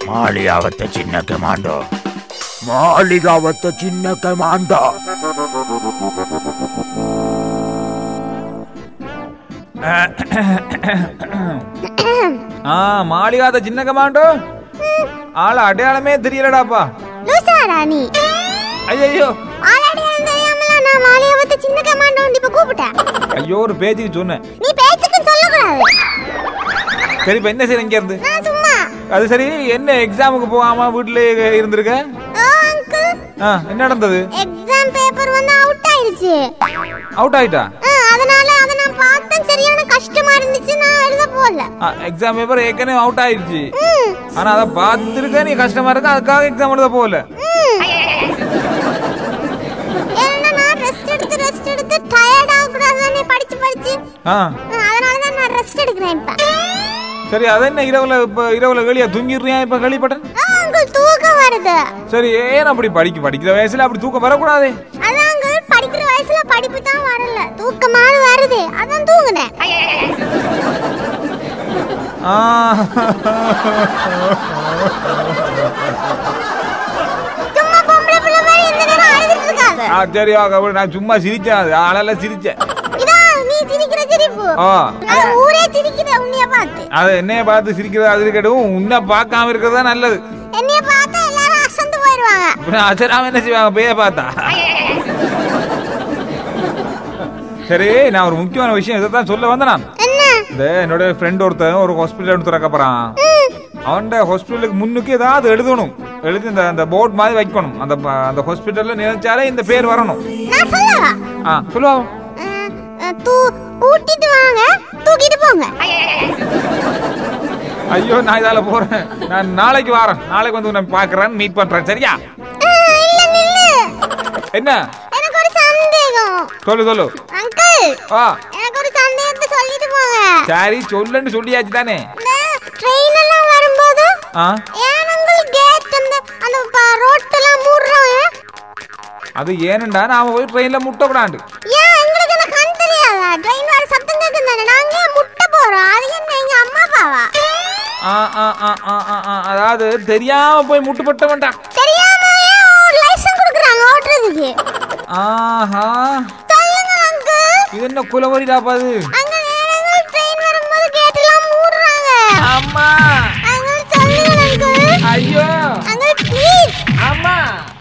மாளிகாவத்த சின்ன கமாண்டோ மாளிகாவத்த சின்ன கமாண்டோ ஆ மாளிகாத சின்ன கமாண்டோ ஆள அடையாளமே தெரியலடாப்பா லூசாடா நீ ஐயோ ஆல்ரெடி தெரியாமல நான் மாலியாவத்த சின்ன கமாண்டோ இப்ப கூப்பிட்டேன் ஐயோ ஒரு பேஜுக்கு சொன்னேன் நீ பேச்சுக்கு சொல்லக்கூடாது சரி இப்ப என்ன செய்ய இங்க இருந்து நான் சும்மா அது சரி என்ன எக்ஸாமுக்கு போகாம வீட்டுல இருந்திருக்க ஓ அங்கிள் ஆ என்ன நடந்தது எக்ஸாம் பேப்பர் வந்து அவுட் ஆயிருச்சு அவுட் ஆயிட்டா ஆ, அதனால அதை நான் பார்த்தேன் சரியான கஷ்டமா இருந்துச்சு நான் எழுத போகல எக்ஸாம் பேப்பர் ஏற்கனவே அவுட் ஆயிடுச்சு ம் ஆனா அதை பார்த்துருக்க நீ கஷ்டமா இருக்க அதுக்காக எக்ஸாம் எழுத போகல ம் ஏன்னா நான் ரெஸ்ட் எடுத்து ரெஸ்ட் எடுத்து டயர்ட் ஆக கூடாதுன்னு படிச்சு படிச்சு ஆ ஆ, அதனால தான் நான் ரெஸ்ட் எடுக்கிறேன் இப்ப சரி அது என்ன இரவுல இப்ப இரவுல வெளியா தூங்கிடுறியா இப்ப கேள்விப்பட்டேன் ஆ, அங்கிள் தூக்கம் வருது சரி ஏன் அப்படி படிக்க படிக்கிற வயசுல அப்படி தூக்கம் வரக்கூடாதே அதான் அங்கிள் படிக்கிற வயசுல படிப்பு தான் வரல தூக்கமாவது வருது அதான் தூங்குனேன் ஆ சும்மா பொம்பளை பிள்ளை மாதிரி இந்த நேரம் அழுதுட்டு இருக்காது ஆ, சரி ஓகே அப்படி நான் சும்மா சிரிச்சேன் அது ஆளால சிரிச்சேன் இதான் நீ சிரிக்கிற சிரிப்பு ஆ அது ஊரே சிரிக்குது உன்னைய பார்த்து அது என்னைய பார்த்து சிரிக்கிறது அது இருக்கட்டும் உன்னை பார்க்காம இருக்கிறது தான் நல்லது என்னைய பார்த்தா எல்லாரும் அசந்து போயிடுவாங்க இப்ப அச்சராம என்ன செய்வாங்க பேய பார்த்தா சரி நான் ஒரு முக்கியமான விஷயம் இதை தான் சொல்ல வந்தேன் நான் என்ன இந்த என்னோட ஃப்ரெண்ட் ஒருத்தன் ஒரு ஹாஸ்பிட்டல் எடுத்து திறக்க போறான் அவன்ட ஹாஸ்பிட்டலுக்கு முன்னுக்கு ஏதாவது எழுதணும் எழுதி இந்த அந்த போர்ட் மாதிரி வைக்கணும் அந்த ப- அந்த ஹாஸ்பிட்டல்ல நினைச்சாலே இந்த பேர் வரணும் நான் சொல்லவா ஆ சொல்லுவா அஹ், அஹ், தூ ஊட்டிட்டு வாங்க தூக்கிட்டு போங்க ஐயோ நான் இதால போறேன் நான் நாளைக்கு வரேன் நாளைக்கு வந்து நான் பாக்குறேன் மீட் பண்றேன் சரியா அஹ், இல்ல நில்லு என்ன எனக்கு ஒரு சந்தேகம் சொல்லு சொல்லு அங்கிள் ஆ எனக்கு ஒரு சந்தேகத்தை சொல்லிட்டு போங்க சரி சொல்லுன்னு சொல்லியாச்சு தானே இந்த ட்ரெயின் எல்லாம் வரும்போது ஆ ஏன் அங்கிள் கேட் அந்த அந்த ரோட்டெல்லாம் மூடுறாங்க அது ஏனண்டா நாம போய் ட்ரெயின்ல முட்டக்கூடாது ஏன் எங்களுக்கு என்ன கண் தெரியாதா ட்ரெயின் வர சத்தம் கேட்கும் தானே நாங்க ஏன் முட்டை போறோம் அது என்ன எங்க அம்மா அப்பாவா ஆ ஆ ஆ ஆ ஆ ஆ அதாவது தெரியாம போய் முட்டுப்பட்ட வேண்டாம் தெரியாம ஏன் ஒரு லைசன்ஸ் கொடுக்குறாங்க ஓட்டுறதுக்கு ஆஹா சொல்லுங்க அங்கிள் இது என்ன குலவரிடா பாது அங்க நேரங்கள் ட்ரெயின் வரும்போது கேட் எல்லாம் மூடுறாங்க அம்மா அங்கிள் சொல்லுங்க அங்கிள் ஐயோ அங்கிள் ப்ளீஸ் அம்மா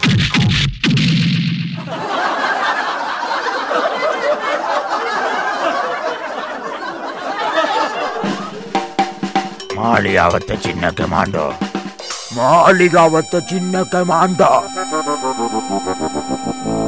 மாளிகாவத்த சின்ன கமாண்டோ மாளிகாவத்த சின்ன கமாண்டோ